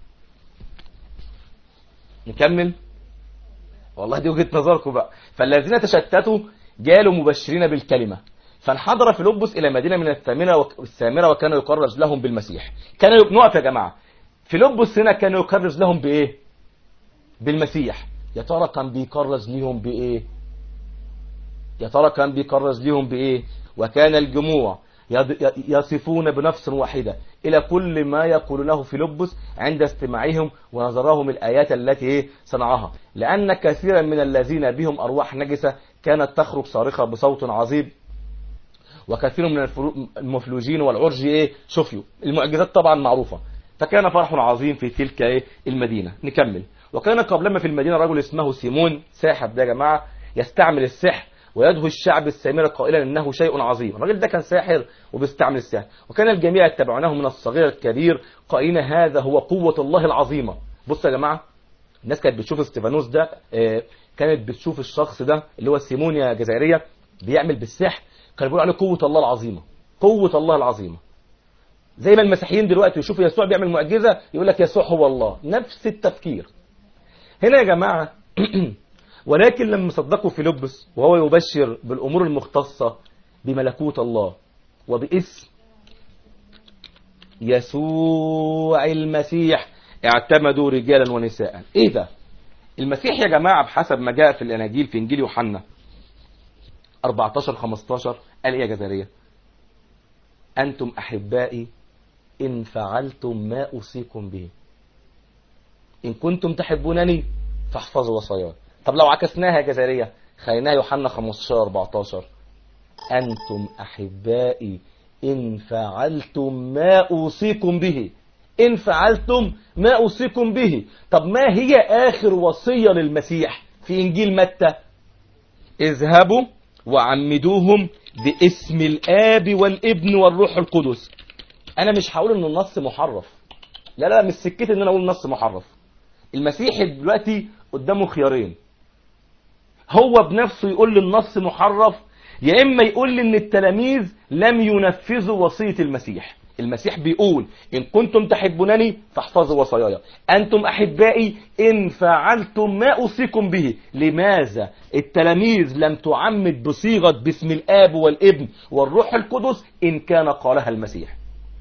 نكمل والله دي وجهة نظركم بقى فالذين تشتتوا جالوا مبشرين بالكلمة فانحدر فيلبس إلى مدينة من الثامنة وك... الثامرة وكان يكرز لهم بالمسيح كان ي... نقف يا جماعة فيلبس هنا كان يكرز لهم بإيه بالمسيح يا ترى كان بيكرز ليهم بإيه يا ترى كان بيكرز ليهم بإيه وكان الجموع يصفون بنفس واحدة إلى كل ما يقول له فيلبس عند استماعهم ونظرهم الآيات التي صنعها لأن كثيرا من الذين بهم أرواح نجسة كانت تخرج صارخة بصوت عظيم وكثير من المفلوجين والعرج إيه شفيوا المعجزات طبعا معروفة فكان فرح عظيم في تلك إيه المدينة نكمل وكان قبلما في المدينة رجل اسمه سيمون ساحر ده يا جماعة يستعمل السحر ويدهو الشعب السامرة قائلا انه شيء عظيم الراجل ده كان ساحر وبيستعمل السحر وكان الجميع يتبعونه من الصغير الكبير قائلين هذا هو قوة الله العظيمة بص يا جماعة الناس كانت بتشوف استيفانوس ده كانت بتشوف الشخص ده اللي هو سيمونيا جزائرية بيعمل بالسحر كانوا بيقولوا عليه قوة الله العظيمة قوة الله العظيمة زي ما المسيحيين دلوقتي يشوفوا يسوع بيعمل معجزة يقول لك يسوع هو الله نفس التفكير هنا يا جماعة ولكن لما صدقوا فيلبس وهو يبشر بالأمور المختصة بملكوت الله وباسم يسوع المسيح اعتمدوا رجالا ونساء ايه ده المسيح يا جماعة بحسب ما جاء في الاناجيل في انجيل يوحنا 14 15 قال ايه يا جزرية انتم احبائي ان فعلتم ما اوصيكم به ان كنتم تحبونني فاحفظوا وصاياي طب لو عكسناها يا جزرية خليناها يوحنا 15 14 انتم احبائي إن فعلتم ما أوصيكم به إن فعلتم ما أوصيكم به طب ما هي آخر وصية للمسيح في إنجيل متى اذهبوا وعمدوهم باسم الآب والابن والروح القدس أنا مش هقول إن النص محرف لا لا مش سكتي إن أنا أقول النص محرف المسيح دلوقتي قدامه خيارين هو بنفسه يقول لي النص محرف يا إما يقول لي إن التلاميذ لم ينفذوا وصية المسيح المسيح بيقول إن كنتم تحبونني فاحفظوا وصاياي أنتم أحبائي إن فعلتم ما أوصيكم به لماذا التلاميذ لم تعمد بصيغة باسم الآب والابن والروح القدس إن كان قالها المسيح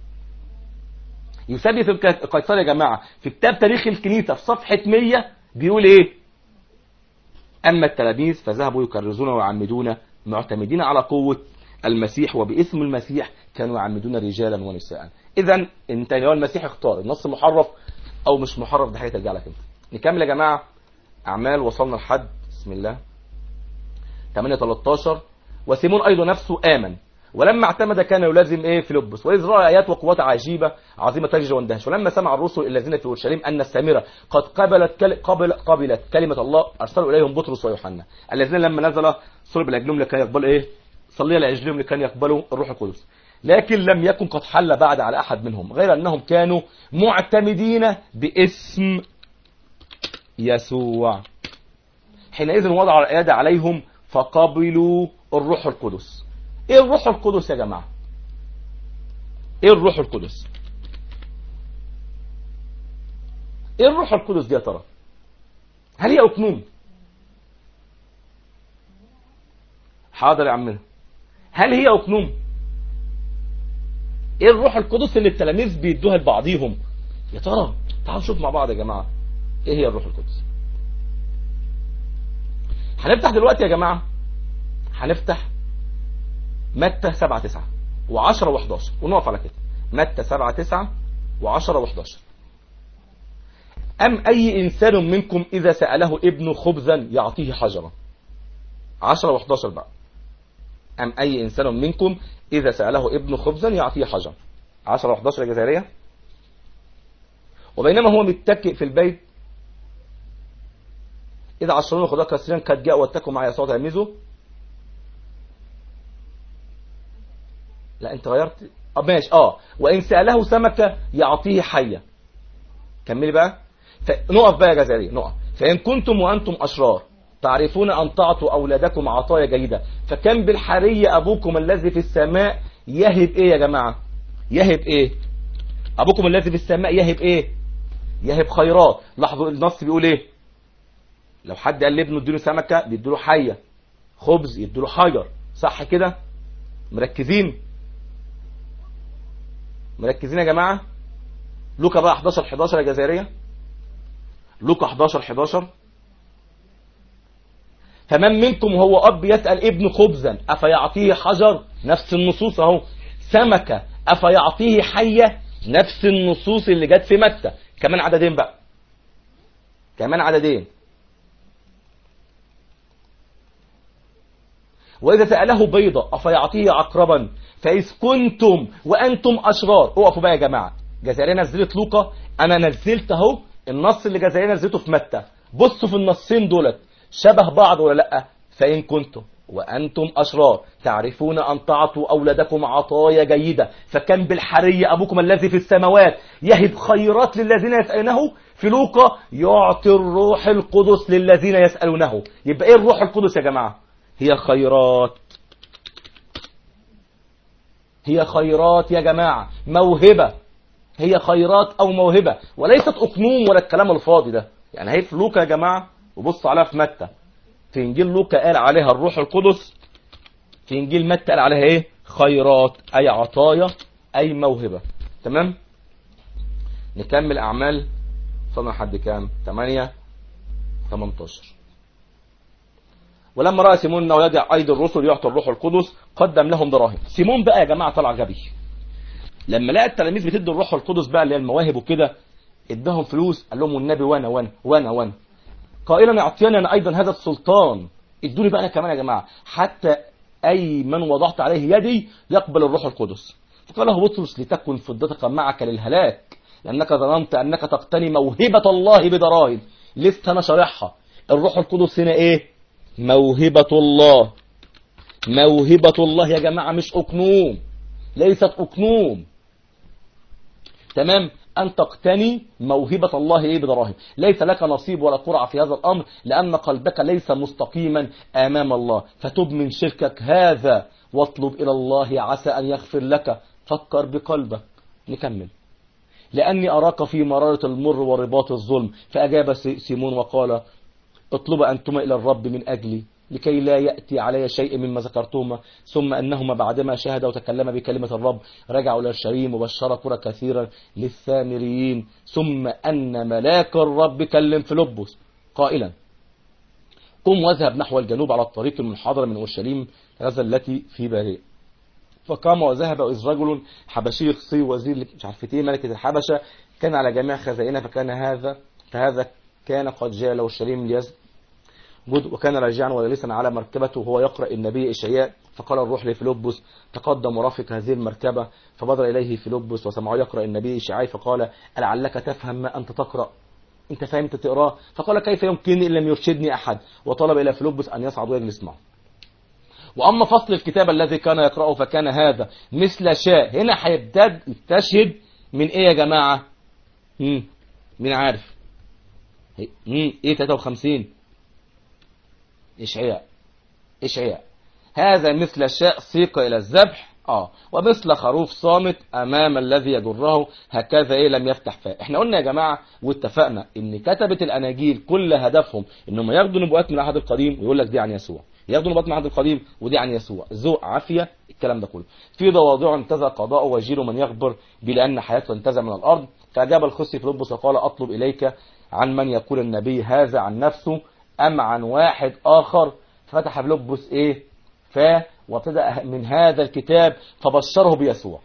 يسمي في قيصر يا جماعة في كتاب تاريخ الكنيسة في صفحة 100 بيقول إيه أما التلاميذ فذهبوا يكرزون ويعمدون معتمدين على قوة المسيح وباسم المسيح كانوا يعمدون رجالا ونساء اذا انت لو المسيح اختار النص محرف او مش محرف ده حاجه ترجع لك انت نكمل يا جماعه اعمال وصلنا لحد بسم الله 8 13 وسيمون ايضا نفسه امن ولما اعتمد كان يلازم ايه فيلبس واذ راى ايات وقوات عجيبه عظيمه تجري واندهش ولما سمع الرسل الذين في اورشليم ان السامره قد قبلت كل... قبل... قبلت كلمه الله ارسلوا اليهم بطرس ويوحنا الذين لما نزل صلب لاجلهم لكي يقبلوا ايه صلي لاجلهم لكي يقبلوا الروح القدس لكن لم يكن قد حل بعد على احد منهم غير انهم كانوا معتمدين باسم يسوع حينئذ وضع الايادي عليهم فقبلوا الروح القدس ايه الروح القدس يا جماعه ايه الروح القدس ايه الروح القدس دي يا ترى هل هي اكنوم حاضر يا عمنا هل هي اكنوم ايه الروح القدس اللي التلاميذ بيدوها لبعضيهم يا ترى تعالوا نشوف مع بعض يا جماعه ايه هي الروح القدس هنفتح دلوقتي يا جماعه هنفتح متى 7 9 و10 و11 ونقف على كده متى 7 9 و10 و11 أم أي إنسان منكم إذا سأله ابنه خبزا يعطيه حجرا 10 و11 بقى أم أي إنسان منكم إذا سأله ابنه خبزا يعطيه حجرا 10 و11 يا جزائرية وبينما هو متكئ في البيت إذا عشرون خداك كثيرا قد جاء واتكوا مع يسوع تلاميذه لا انت غيرت اه ماشي اه وان ساله سمكه يعطيه حيه كملي بقى نقف بقى يا جزائري نقف فان كنتم وانتم اشرار تعرفون ان تعطوا اولادكم عطايا جيده فكم بالحري ابوكم الذي في السماء يهب ايه يا جماعه يهب ايه ابوكم الذي في السماء يهب ايه يهب خيرات لاحظوا النص بيقول ايه لو حد قال لابنه اديله سمكه بيديله حيه خبز يديله حجر صح كده مركزين مركزين يا جماعة لوكا بقى 11 11 يا جزائرية لوكا 11 11 فمن منكم هو أب يسأل ابن خبزا أفيعطيه حجر نفس النصوص أهو سمكة أفيعطيه حية نفس النصوص اللي جت في متى كمان عددين بقى كمان عددين وإذا سأله بيضة أفيعطيه عقربا فإذ كنتم وأنتم أشرار اقفوا بقى يا جماعة جزائرية نزلت لوقا أنا نزلت أهو النص اللي جزائرية نزلته في متى بصوا في النصين دولت شبه بعض ولا لأ فإن كنتم وأنتم أشرار تعرفون أن تعطوا أولادكم عطايا جيدة فكم بالحري أبوكم الذي في السماوات يهب خيرات للذين يسألونه في لوقا يعطي الروح القدس للذين يسألونه يبقى إيه الروح القدس يا جماعة هي خيرات هي خيرات يا جماعة موهبة هي خيرات أو موهبة وليست أقنوم ولا الكلام الفاضي ده يعني هي في لوكا يا جماعة وبص عليها في متى في انجيل لوقا قال عليها الروح القدس في انجيل متى قال عليها ايه خيرات اي عطايا اي موهبة تمام نكمل اعمال صنع حد كام 8 18 ولما رأى سيمون انه يدع ايدي الرسل يعطي الروح القدس قدم لهم دراهم سيمون بقى يا جماعة طلع غبي لما لقى التلاميذ بتدي الروح القدس بقى اللي هي المواهب وكده اداهم فلوس قال لهم والنبي وانا وانا وانا وانا قائلا اعطيني انا ايضا هذا السلطان ادوني بقى انا كمان يا جماعه حتى اي من وضعت عليه يدي يقبل الروح القدس فقال له بطرس لتكن فضتك معك للهلاك لانك ظننت انك تقتني موهبه الله بدراهم لسه انا شارحها الروح القدس هنا ايه موهبه الله موهبه الله يا جماعه مش اقنوم ليست اقنوم تمام أن تقتني موهبة الله إيه بدراهم ليس لك نصيب ولا قرعة في هذا الأمر لأن قلبك ليس مستقيما أمام الله فتب من شركك هذا واطلب إلى الله عسى أن يغفر لك فكر بقلبك نكمل لأني أراك في مرارة المر ورباط الظلم فأجاب سيمون وقال اطلب أنتما إلى الرب من أجلي لكي لا يأتي علي شيء مما ذكرتهما ثم أنهما بعدما شهد وتكلم بكلمة الرب رجعوا إلى الشريم وبشر قرى كثيرا للثامريين ثم أن ملاك الرب كلم فيلبس قائلا قم واذهب نحو الجنوب على الطريق المنحدر من أورشليم غزة التي في باريء فقام وذهب إذ رجل حبشي خصي وزير مش عارف ايه ملكة الحبشة كان على جميع خزائنها فكان هذا فهذا كان قد جاء له الشريم ليزد جد وكان راجعا وجالسا على مركبته وهو يقرأ النبي إشعياء فقال الروح لفيلبس تقدم ورافق هذه المركبة فبدر إليه فيلبس وسمعه يقرأ النبي إشعياء فقال ألعلك تفهم ما أنت تقرأ أنت فهمت تقراه فقال كيف يمكنني إن لم يرشدني أحد وطلب إلى فيلبس أن يصعد ويجلس معه وأما فصل الكتاب الذي كان يقرأه فكان هذا مثل شاء هنا هيبتد يستشهد من إيه يا جماعة مم. مين عارف مم. إيه 53 إشعياء إشعياء هذا مثل الشاء سيق إلى الذبح آه ومثل خروف صامت أمام الذي يجره هكذا إيه لم يفتح فاه إحنا قلنا يا جماعة واتفقنا إن كتبة الأناجيل كل هدفهم إنهم ياخدوا نبوءات من العهد القديم ويقول لك دي عن يسوع ياخدوا نبوءات من العهد القديم ودي عن يسوع ذوق عافية الكلام ده كله في ضواضع انتزع قضاءه وجيل من يخبر بلأن حياته انتزع من الأرض فأجاب الخصي فيلبس وقال أطلب إليك عن من يقول النبي هذا عن نفسه أم عن واحد آخر فتح فيلبس إيه فاه وابتدأ من هذا الكتاب فبشره بيسوع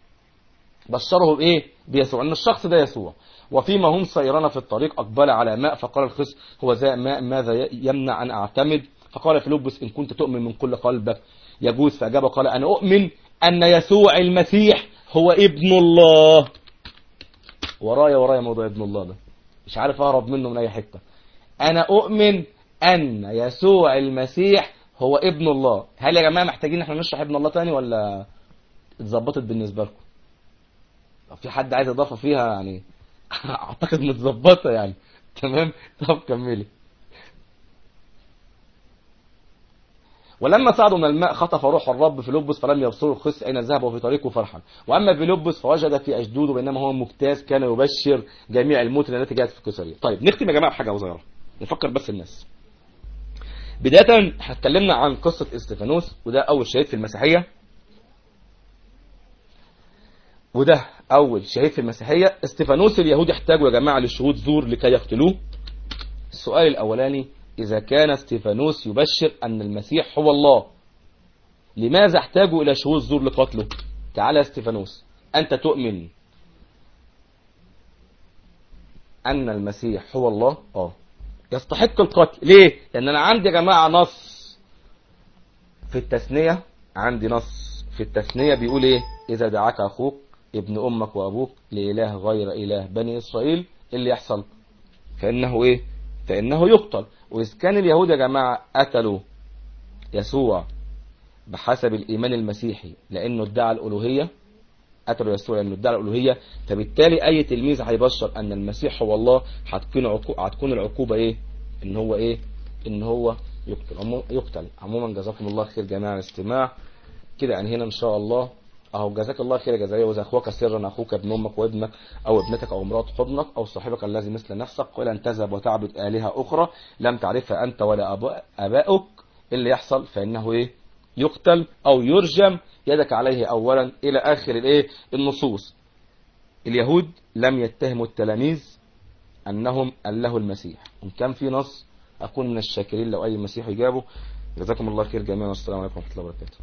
بشره بإيه بيسوع أن الشخص ده يسوع وفيما هم سيران في الطريق أقبل على ماء فقال الخص هو ذا ماء ماذا يمنع أن أعتمد فقال فيلبس إن كنت تؤمن من كل قلبك يجوز فأجاب قال أنا أؤمن أن يسوع المسيح هو ابن الله ورايا ورايا موضوع ابن الله ده مش عارف أهرب منه من أي حتة أنا أؤمن أن يسوع المسيح هو ابن الله هل يا جماعة محتاجين احنا نشرح ابن الله تاني ولا اتظبطت بالنسبة لكم لو في حد عايز اضافة فيها يعني اعتقد متظبطة يعني تمام طب كملي ولما صعدوا من الماء خطف روح الرب فيلبس فلم يبصروا الخس اين ذهب وفي طريقه فرحا واما فيلبس فوجد في اجدوده بينما هو مجتاز كان يبشر جميع الموت التي جاءت في قيصريه طيب نختم يا جماعه بحاجه صغيره نفكر بس الناس بدايه اتكلمنا عن قصه استفانوس وده اول شهيد في المسيحيه وده اول شهيد في المسيحيه استفانوس اليهود احتاجوا يا جماعه لشهود زور لكي يقتلوه السؤال الاولاني إذا كان استيفانوس يبشر أن المسيح هو الله لماذا احتاجوا إلى شهود زور لقتله تعالى يا استيفانوس أنت تؤمن أن المسيح هو الله آه يستحق القتل ليه لأن أنا عندي يا جماعة نص في التثنية عندي نص في التثنية بيقول إيه إذا دعاك أخوك ابن أمك وأبوك لإله غير إله بني إسرائيل اللي يحصل فإنه إيه فإنه يقتل وإذا كان اليهود يا جماعة قتلوا يسوع بحسب الإيمان المسيحي لأنه ادعى الألوهية قتلوا يسوع لأنه ادعى الألوهية فبالتالي أي تلميذ هيبشر أن المسيح هو الله هتكون عقو... هتكون العقوبة إيه؟ إن هو إيه؟ إن هو يقتل عمو... يقتل عموما جزاكم الله خير جميعا الاستماع كده يعني هنا إن شاء الله اهو جزاك الله خير يا جزائري واذا اخوك سرا اخوك ابن امك وابنك او ابنتك او امراه حضنك او صاحبك الذي مثل نفسك قل ان تذهب وتعبد الهه اخرى لم تعرفها انت ولا أبا- اباؤك اللي يحصل فانه ايه يقتل او يرجم يدك عليه اولا الى اخر الايه النصوص اليهود لم يتهموا التلاميذ انهم اله المسيح ان كان في نص اكون من الشاكرين لو اي مسيح يجابه جزاكم الله خير جميعا والسلام عليكم ورحمه الله وبركاته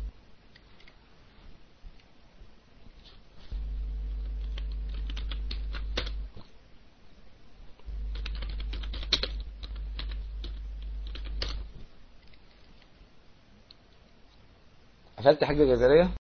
قفلت حاجه جزائريه